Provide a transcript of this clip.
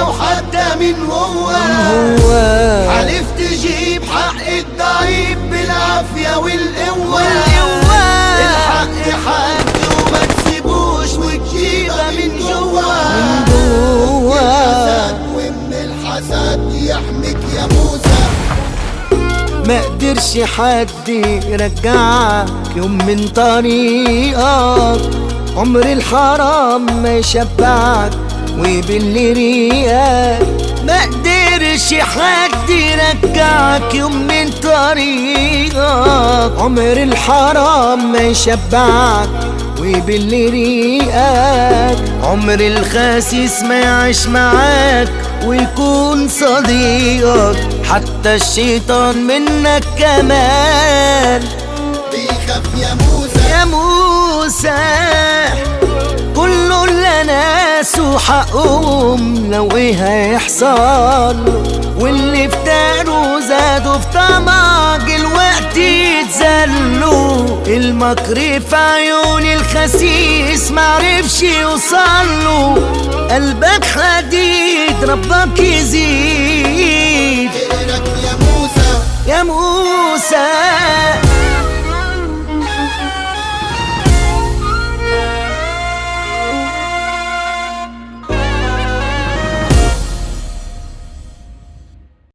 لو حتى من هو هو حلف تجيب حق الضعيف بالعافية والقوة والقوة. الحق حق وما تسيبوش وتجيبها من جوا جوا. الحسد ومن الحسد يحميك يا موسى ما قدرش حد يرجعك يوم من طريقك عمر الحرام ما يشبعك ويبل ريقك ما قدرش حد يرجعك يوم من طريقك عمر الحرام ما يشبعك ويبل ريقك عمر الخاسس ما يعيش معاك ويكون صديقك حتى الشيطان منك كمان بيخاف يا موسى يا موسى كله اللي ناسوا حقهم لو ايه هيحصل واللي افتقروا زادوا في طمع الوقت يتزلوا المكر في عيون الخسيس معرفش يوصله قلبك حديد ربك يزيد غيرك يا موسى يا موسى